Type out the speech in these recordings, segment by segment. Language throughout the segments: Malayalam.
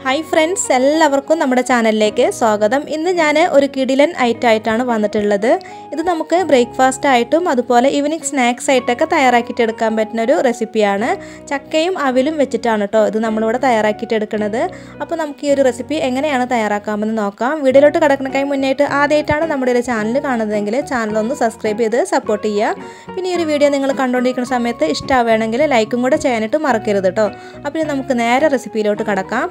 ഹായ് ഫ്രണ്ട്സ് എല്ലാവർക്കും നമ്മുടെ ചാനലിലേക്ക് സ്വാഗതം ഇന്ന് ഞാൻ ഒരു കിടിലൻ ഐറ്റം ആയിട്ടാണ് വന്നിട്ടുള്ളത് ഇത് നമുക്ക് ബ്രേക്ക്ഫാസ്റ്റ് ആയിട്ടും അതുപോലെ ഈവനിങ് സ്നാക്സ് ആയിട്ടൊക്കെ തയ്യാറാക്കിയിട്ട് എടുക്കാൻ പറ്റുന്ന ഒരു റെസിപ്പിയാണ് ചക്കയും അവിലും വെച്ചിട്ടാണ് കേട്ടോ ഇത് നമ്മളിവിടെ തയ്യാറാക്കിയിട്ട് എടുക്കുന്നത് അപ്പോൾ നമുക്ക് ഈ ഒരു റെസിപ്പി എങ്ങനെയാണ് തയ്യാറാക്കാമെന്ന് നോക്കാം വീഡിയോയിലോട്ട് കിടക്കണക്കായി മുന്നായിട്ട് ആദ്യമായിട്ടാണ് നമ്മുടെ ഒരു ചാനൽ കാണുന്നതെങ്കിൽ ചാനൽ ഒന്ന് സബ്സ്ക്രൈബ് ചെയ്ത് സപ്പോർട്ട് ചെയ്യുക പിന്നെ ഈ ഒരു വീഡിയോ നിങ്ങൾ കണ്ടുകൊണ്ടിരിക്കുന്ന സമയത്ത് ഇഷ്ടമാവുകയാണെങ്കിൽ ലൈക്കും കൂടെ ചെയ്യാനായിട്ട് മറക്കരുത് കേട്ടോ അപ്പോൾ ഇനി നമുക്ക് നേരെ റെസിപ്പിയിലോട്ട് കടക്കാം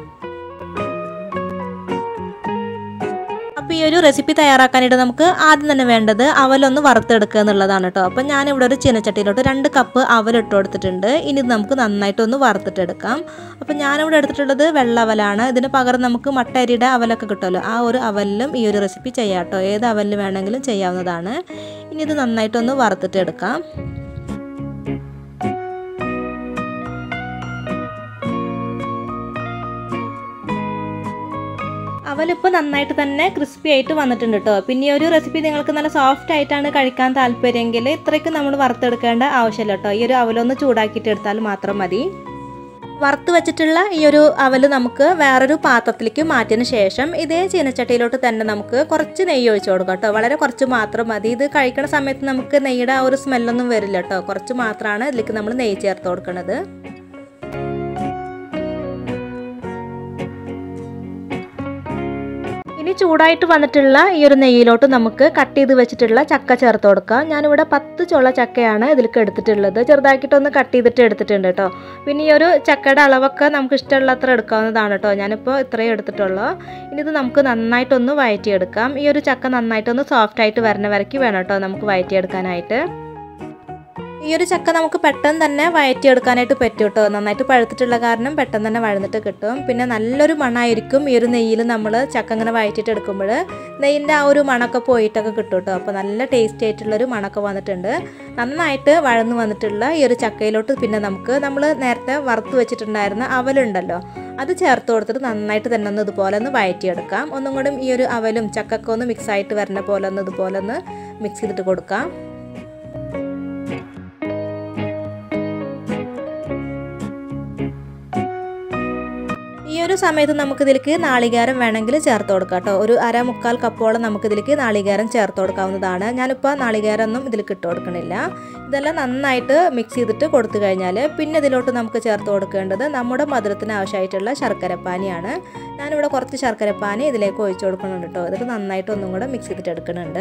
അപ്പോൾ ഈ ഒരു റെസിപ്പി തയ്യാറാക്കാനായിട്ട് നമുക്ക് ആദ്യം തന്നെ വേണ്ടത് അവലൊന്ന് വറുത്തെടുക്കുക എന്നുള്ളതാണ് കേട്ടോ അപ്പോൾ ഞാനിവിടെ ഒരു ചീനച്ചട്ടിയിലോട്ട് രണ്ട് കപ്പ് അവലിട്ട് കൊടുത്തിട്ടുണ്ട് ഇനി ഇത് നമുക്ക് നന്നായിട്ടൊന്ന് വറുത്തിട്ടെടുക്കാം അപ്പോൾ ഞാനിവിടെ എടുത്തിട്ടുള്ളത് വെള്ള അവലാണ് ഇതിന് പകരം നമുക്ക് മട്ട അരിയുടെ അവലൊക്കെ കിട്ടുമല്ലോ ആ ഒരു അവലിലും ഈ ഒരു റെസിപ്പി ചെയ്യാം കേട്ടോ ഏത് അവലിൽ വേണമെങ്കിലും ചെയ്യാവുന്നതാണ് ഇനി ഇത് നന്നായിട്ടൊന്ന് വറുത്തിട്ടെടുക്കാം അവലിപ്പോൾ നന്നായിട്ട് തന്നെ ക്രിസ്പി ആയിട്ട് വന്നിട്ടുണ്ട് കേട്ടോ പിന്നെ ഈ ഒരു റെസിപ്പി നിങ്ങൾക്ക് നല്ല സോഫ്റ്റ് ആയിട്ടാണ് കഴിക്കാൻ താല്പര്യമെങ്കിൽ ഇത്രയ്ക്ക് നമ്മൾ വറുത്തെടുക്കേണ്ട ആവശ്യമില്ല കേട്ടോ ഈ ഒരു അവലൊന്ന് ചൂടാക്കിയിട്ട് എടുത്താൽ മാത്രം മതി വറുത്ത് വെച്ചിട്ടുള്ള ഈ ഒരു അവല് നമുക്ക് വേറൊരു പാത്രത്തിലേക്ക് മാറ്റിയതിന് ശേഷം ഇതേ ചീനച്ചട്ടിയിലോട്ട് തന്നെ നമുക്ക് കുറച്ച് നെയ്യ് ഒഴിച്ചു കൊടുക്കാം കേട്ടോ വളരെ കുറച്ച് മാത്രം മതി ഇത് കഴിക്കുന്ന സമയത്ത് നമുക്ക് നെയ്യുടെ ആ ഒരു സ്മെല്ലൊന്നും വരില്ല കേട്ടോ കുറച്ച് മാത്രമാണ് ഇതിലേക്ക് നമ്മൾ നെയ്യ് ചേർത്ത് കൊടുക്കുന്നത് ഇനി ചൂടായിട്ട് വന്നിട്ടുള്ള ഈ ഒരു നെയ്യിലോട്ട് നമുക്ക് കട്ട് ചെയ്ത് വെച്ചിട്ടുള്ള ചക്ക ചേർത്ത് കൊടുക്കാം ഞാനിവിടെ പത്ത് ചുള ചക്കയാണ് ഇതിലേക്ക് എടുത്തിട്ടുള്ളത് ചെറുതാക്കിയിട്ടൊന്ന് കട്ട് ചെയ്തിട്ട് എടുത്തിട്ടുണ്ട് കേട്ടോ പിന്നെ ഈ ഒരു ചക്കയുടെ അളവൊക്കെ നമുക്ക് ഇഷ്ടമുള്ള അത്ര എടുക്കാവുന്നതാണ് കേട്ടോ ഞാനിപ്പോൾ ഇത്രയും എടുത്തിട്ടുള്ളൂ ഇനി ഇത് നമുക്ക് നന്നായിട്ടൊന്ന് വഴറ്റിയെടുക്കാം ഈ ഒരു ചക്ക നന്നായിട്ടൊന്ന് സോഫ്റ്റ് ആയിട്ട് വരണ വരയ്ക്ക് വേണം കേട്ടോ നമുക്ക് വഴറ്റിയെടുക്കാനായിട്ട് ഈ ഒരു ചക്ക നമുക്ക് പെട്ടെന്ന് തന്നെ വയറ്റിയെടുക്കാനായിട്ട് പറ്റും കേട്ടോ നന്നായിട്ട് പഴുത്തിട്ടുള്ള കാരണം പെട്ടെന്ന് തന്നെ വഴന്നിട്ട് കിട്ടും പിന്നെ നല്ലൊരു മണമായിരിക്കും ഈ ഒരു നെയ്യിൽ നമ്മൾ ചക്ക ഇങ്ങനെ വയറ്റിയിട്ട് എടുക്കുമ്പോൾ നെയ്യിൻ്റെ ആ ഒരു മണമൊക്കെ പോയിട്ടൊക്കെ കിട്ടും കേട്ടോ അപ്പോൾ നല്ല ടേസ്റ്റി ആയിട്ടുള്ളൊരു മണമൊക്കെ വന്നിട്ടുണ്ട് നന്നായിട്ട് വഴന്ന് വന്നിട്ടുള്ള ഈ ഒരു ചക്കയിലോട്ട് പിന്നെ നമുക്ക് നമ്മൾ നേരത്തെ വറുത്ത് വെച്ചിട്ടുണ്ടായിരുന്ന അവലുണ്ടല്ലോ അത് ചേർത്ത് കൊടുത്തിട്ട് നന്നായിട്ട് തന്നെ ഒന്ന് ഇതുപോലെ ഒന്ന് വയറ്റിയെടുക്കാം ഒന്നും കൂടി ഈ ഒരു അവലും ചക്കൊക്കെ ഒന്ന് മിക്സ് ആയിട്ട് വരുന്ന പോലെ ഒന്ന് ഇതുപോലെ ഒന്ന് മിക്സ് ചെയ്തിട്ട് കൊടുക്കാം ഈ ഒരു സമയത്ത് നമുക്ക് ഇതിലേക്ക് നാളികേരം വേണമെങ്കിൽ ചേർത്ത് കൊടുക്കാം കേട്ടോ ഒരു അര മുക്കാൽ കപ്പോളം നമുക്ക് ഇതിലേക്ക് നാളികേരം ചേർത്ത് കൊടുക്കാവുന്നതാണ് ഞാനിപ്പോൾ നാളികേരം ഒന്നും ഇതിലേക്ക് ഇട്ട് കൊടുക്കണില്ല ഇതെല്ലാം നന്നായിട്ട് മിക്സ് ചെയ്തിട്ട് കൊടുത്തു കഴിഞ്ഞാൽ പിന്നെ ഇതിലോട്ട് നമുക്ക് ചേർത്ത് കൊടുക്കേണ്ടത് നമ്മുടെ മധുരത്തിന് ആവശ്യമായിട്ടുള്ള ശർക്കരപ്പാനിയാണ് ഞാനിവിടെ കുറച്ച് ശർക്കരപ്പാനി ഇതിലേക്ക് ഒഴിച്ചു കൊടുക്കുന്നുണ്ട് കേട്ടോ ഇതിട്ട് നന്നായിട്ട് ഒന്നും കൂടെ മിക്സ് ചെയ്തിട്ട് എടുക്കുന്നുണ്ട്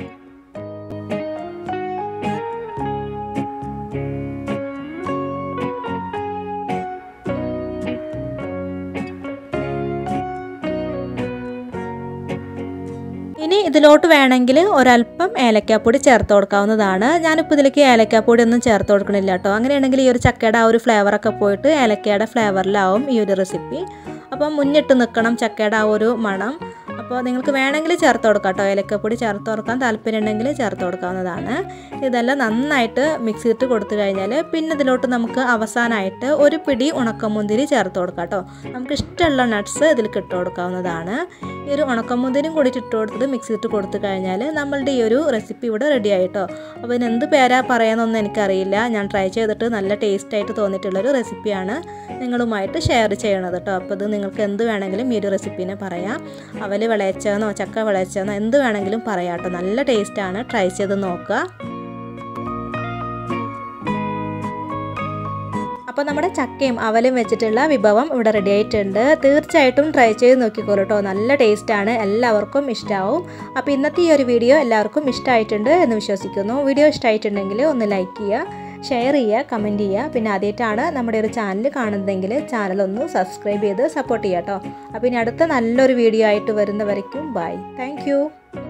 ഇനി ഇതിലോട്ട് വേണമെങ്കിൽ ഒരല്പം ഏലക്കാപ്പൊടി ചേർത്ത് കൊടുക്കാവുന്നതാണ് ഞാനിപ്പോൾ ഇതിലേക്ക് ഏലക്കാപ്പൊടി ഒന്നും ചേർത്ത് കൊടുക്കണില്ല കേട്ടോ അങ്ങനെയാണെങ്കിൽ ഈ ഒരു ചക്കയുടെ ആ ഒരു ഫ്ലേവറൊക്കെ പോയിട്ട് ഏലക്കയുടെ ഫ്ലേവറിലാവും ഈ ഒരു റെസിപ്പി അപ്പം മുന്നിട്ട് നിൽക്കണം ചക്കയുടെ ആ ഒരു മണം അപ്പോൾ നിങ്ങൾക്ക് വേണമെങ്കിൽ ചേർത്ത് കൊടുക്കാം കേട്ടോ ഏലക്കപ്പൊടി ചേർത്ത് കൊടുക്കാൻ താല്പര്യം ഉണ്ടെങ്കിൽ ചേർത്ത് കൊടുക്കാവുന്നതാണ് ഇതെല്ലാം നന്നായിട്ട് മിക്സ് ചെയ്തിട്ട് കൊടുത്തു കഴിഞ്ഞാൽ പിന്നെ ഇതിലോട്ട് നമുക്ക് അവസാനമായിട്ട് ഒരു പിടി ഉണക്കമുന്തിരി ചേർത്ത് കൊടുക്കാം കേട്ടോ നമുക്ക് ഇഷ്ടമുള്ള നട്ട്സ് ഇതിലേക്ക് ഇട്ട് കൊടുക്കാവുന്നതാണ് ഈ ഒരു ഉണക്കമുന്തിരിയും കൂടി ഇട്ട് കൊടുത്തിട്ട് മിക്സ് ചെയ്തിട്ട് കൊടുത്തു കഴിഞ്ഞാൽ നമ്മളുടെ ഈ ഒരു റെസിപ്പി ഇവിടെ റെഡി ആയിട്ടോ അപ്പോൾ ഇതിന് എന്ത് പേരാ പറയാമെന്നൊന്നും എനിക്കറിയില്ല ഞാൻ ട്രൈ ചെയ്തിട്ട് നല്ല ടേസ്റ്റ് ആയിട്ട് തോന്നിയിട്ടുള്ളൊരു റെസിപ്പിയാണ് നിങ്ങളുമായിട്ട് ഷെയർ ചെയ്യണത് കേട്ടോ അപ്പോൾ ഇത് നിങ്ങൾക്ക് എന്ത് വേണമെങ്കിലും ഈ ഒരു റെസിപ്പീനെ പറയാം അവൽ വിളയിച്ചതെന്നോ ചക്ക വിളയിച്ചതെന്നോ എന്ത് വേണമെങ്കിലും പറയാം കേട്ടോ നല്ല ടേസ്റ്റാണ് ട്രൈ ചെയ്ത് നോക്കുക അപ്പോൾ നമ്മുടെ ചക്കയും അവലും വെച്ചിട്ടുള്ള വിഭവം ഇവിടെ റെഡി ആയിട്ടുണ്ട് തീർച്ചയായിട്ടും ട്രൈ ചെയ്ത് നോക്കിക്കോളൂ കേട്ടോ നല്ല ടേസ്റ്റാണ് എല്ലാവർക്കും ഇഷ്ടമാവും അപ്പോൾ ഇന്നത്തെ ഈ ഒരു വീഡിയോ എല്ലാവർക്കും ഇഷ്ടമായിട്ടുണ്ട് എന്ന് വിശ്വസിക്കുന്നു വീഡിയോ ഇഷ്ടമായിട്ടുണ്ടെങ്കിൽ ഒന്ന് ലൈക്ക് ചെയ്യുക ഷെയർ ചെയ്യുക കമൻറ്റ് ചെയ്യുക പിന്നെ ആദ്യമായിട്ടാണ് നമ്മുടെ ഒരു ചാനൽ കാണുന്നതെങ്കിൽ ചാനൽ ഒന്ന് സബ്സ്ക്രൈബ് ചെയ്ത് സപ്പോർട്ട് ചെയ്യുക കേട്ടോ അപ്പോൾ ഇനി അടുത്ത നല്ലൊരു വീഡിയോ ആയിട്ട് വരുന്നവരയ്ക്കും ബൈ താങ്ക്